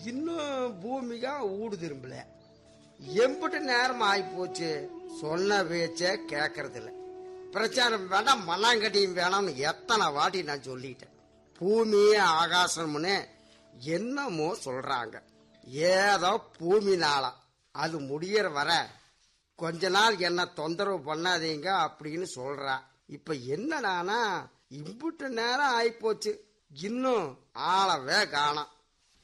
இன்னும் பூமிகா ஊடு திரும்பல எம்பிட்டு நேரம் ஆகி போச்சு சொன்ன பேச்ச கேக்கறது இல்ல பிரச்சாரம் வேண்டாம் மண்ணாங்கட்டியும் வேணாம்னு எத்தனை வாட்டி நான் சொல்லிட்டேன் பூமி ஆகாசம்னு என்னமோ சொல்றாங்க ஏதோ பூமி நாளா அது முடியற வர கொஞ்ச நாள் என்ன தொந்தரவு பண்ணாதீங்க அப்படின்னு சொல்றா இப்ப என்னடானா இம்புட்டு நேரம் ஆயிப்போச்சு இன்னும் ஆளவே காணோம்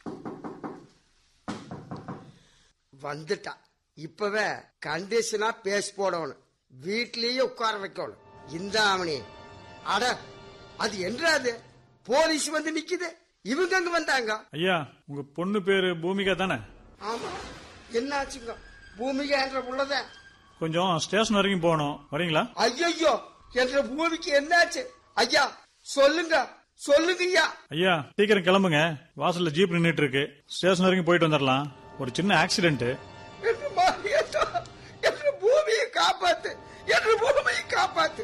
வந்துட்டா இப்பவே கண்டிஷனா பேசி போடணும் வீட்லயே உட்கார வைக்கணும் இந்த அவனி அட அது என்னது போலீஸ் வந்து நிக்குது இவங்க அங்க வந்தாங்க ஐயா உங்க பொண்ணு பேரு பூமிகா தானே ஆமா என்னாச்சுங்க பூமிகா என்ற புள்ளத கொஞ்சம் ஸ்டேஷன் வரைக்கும் போகணும் வரீங்களா ஐயோ என்ற பூமிக்கு என்னாச்சு ஐயா சொல்லுங்க சொல்லுங்க ஐயா ஐயா சீக்கிரம் கிளம்புங்க வாசல்ல ஜீப் நின்னுட்டு இருக்கு ஸ்டேஷன் வரைக்கும் போயிட்டு வந்துடலாம் ஒரு சின்ன ஆக்சிடென்ட் என்று மாறியதா என்று பூமியை காப்பாத்து என்று பூமியை காப்பாத்து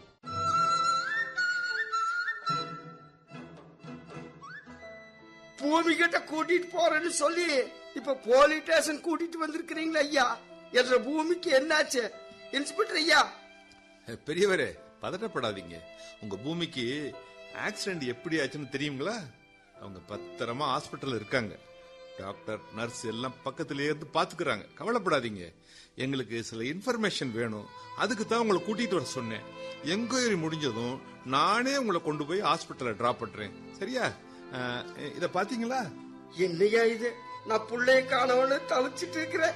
பூமி கிட்ட கூட்டிட்டு போறேன்னு சொல்லி இப்ப போலீஸ் ஸ்டேஷன் கூட்டிட்டு வந்திருக்கிறீங்களா ஐயா என்ற பூமிக்கு என்னாச்சு இன்ஸ்பெக்டர் ஐயா பெரியவரே பதட்டப்படாதீங்க உங்க பூமிக்கு ஆக்சிடென்ட் எப்படி ஆச்சுன்னு தெரியுங்களா அவங்க பத்திரமா ஹாஸ்பிட்டல் இருக்காங்க டாக்டர் நர்ஸ் எல்லாம் பக்கத்திலே இருந்து பாத்துக்கிறாங்க கவலைப்படாதீங்க எங்களுக்கு சில இன்ஃபர்மேஷன் வேணும் அதுக்கு தான் உங்களை கூட்டிட்டு வர சொன்னேன் என்கொயரி முடிஞ்சதும் நானே உங்களை கொண்டு போய் ஹாஸ்பிட்டல்ல டிராப் பண்றேன் சரியா அஹ், இத பாத்தீங்களா என்னையா இது நான் புள்ளைய காணவனு தவிச்சிட்டு இருக்கிறேன்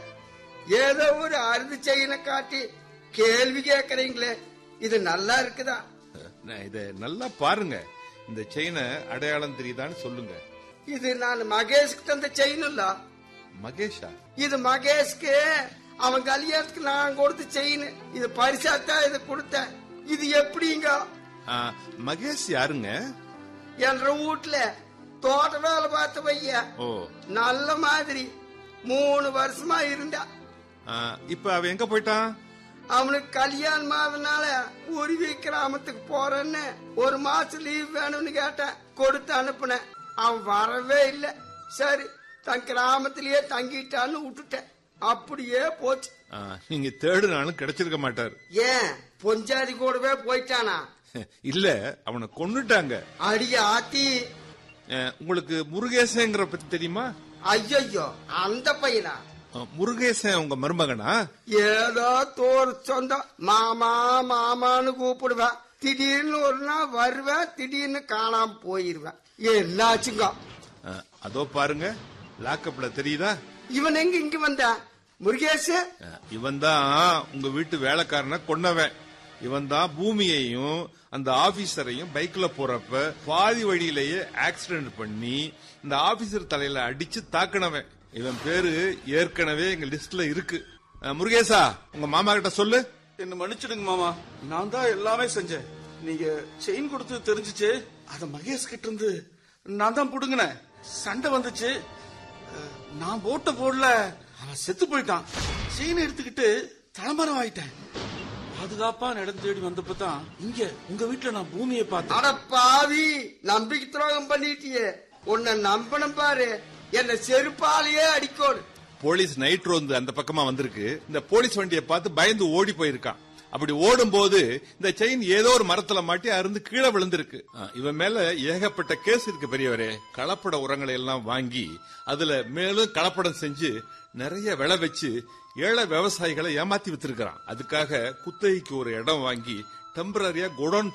ஏதோ ஒரு அறுதி செயினை காட்டி கேள்வி கேக்குறீங்களே இது நல்லா இருக்குதா நான் இத நல்லா பாருங்க இந்த செயினை அடையாளம் தெரியுதான்னு சொல்லுங்க இது நான் மகேஷ்க்கு தந்த செயின் இல்ல மகேஷா இது மகேஷ்க்கு அவன் கல்யாணத்துக்கு நான் கொடுத்த செயின் இது பரிசாத்தான் இது கொடுத்தேன் இது எப்படிங்க ஆ, மகேஷ் யாருங்க என்ற வீட்டுல தோட்ட வேலை பார்த்த பையன் ஓ நல்ல மாதிரி மூணு வருஷமா இருந்தா ஆ, இப்ப அவன் எங்க போயிட்டான் அவனுக்கு கல்யாணம் ஆகுதுனால உருவி கிராமத்துக்கு போறேன்னு ஒரு மாசம் லீவ் வேணும்னு கேட்டேன் கொடுத்து அனுப்புனேன் அவன் வரவே இல்லை சரி தன் கிராமத்திலேயே தங்கிட்டான்னு விட்டுட்டேன் அப்படியே போச்சு ஆ, நீங்க தேடுனாலும் கிடைச்சிருக்க மாட்டார் ஏன் பொஞ்சாதி கூடவே போயிட்டானா இல்ல அவனை கொன்னுட்டாங்க அடிய ஆத்தி ஆ, உங்களுக்கு முருகேசங்கிற பத்தி தெரியுமா ஐயோ அந்த பையனா ஆ, முருகேசன் உங்க மருமகனா ஏதோ தோர் சொந்தம் மாமா மாமான்னு கூப்பிடுவேன் திடீர்னு ஒரு நாள் வருவேன் திடீர்னு காணாம போயிருவேன் என்னாச்சுங்க ஆ, அதோ பாருங்க லாக்கப்ல தெரியுதா இவன் எங்க இங்க வந்தா முருகேஷ் இவன் தான் உங்க வீட்டு வேலைக்காரனை கொன்னவன் இவன் தான் பூமியையும் அந்த ஆபீசரையும் பைக்ல போறப்ப பாதி வழியிலேயே ஆக்சிடென்ட் பண்ணி இந்த ஆபீசர் தலையில அடிச்சு தாக்குனவன் இவன் பேரு ஏற்கனவே எங்க லிஸ்ட்ல இருக்கு அஹ், முருகேசா உங்க மாமா கிட்ட சொல்லு என்ன மன்னிச்சிடுங்க மாமா நான் தான் எல்லாமே செஞ்சேன் நீங்க செயின் கொடுத்து தெரிஞ்சுச்சு அத மகேஷ் கிட்ட இருந்து நான் தான் புடுங்கினேன் சண்டை வந்துச்சு அஹ், நான் போட்ட போடல அவன் செத்து போயிட்டான் செயின் எடுத்துக்கிட்டு தலைமரம் ஆயிட்டேன் பாதுகாப்பா நடந்து தேடி வந்தப்ப தான் இங்க உங்க வீட்டுல நான் பூமியை பார்த்தேன் அட பாவி நம்பிக்கை துரோகம் பண்ணிட்டியே உன்னை நம்பணும் பாரு என்ன செருப்பாலேயே அடிக்கோடு போலீஸ் நைட் ரோந்து அந்த பக்கமா வந்திருக்கு இந்த போலீஸ் வண்டியை பார்த்து பயந்து ஓடி போயிருக்கான் அப்படி ஓடும் போது இந்த செயின் ஏதோ ஒரு மரத்துல மாட்டி அருந்து கீழே விழுந்திருக்கு ஆ, இவன் மேல ஏகப்பட்ட கேஸ் இருக்கு பெரியவரே கலப்பட உரங்களை எல்லாம் வாங்கி அதுல மேலும் கலப்படம் செஞ்சு நிறைய விளை வச்சு ஏழை விவசாயிகளை ஏமாத்தி வித்திருக்கிறான் அதுக்காக குத்தகைக்கு ஒரு இடம் வாங்கி டெம்பரரியா குடோன்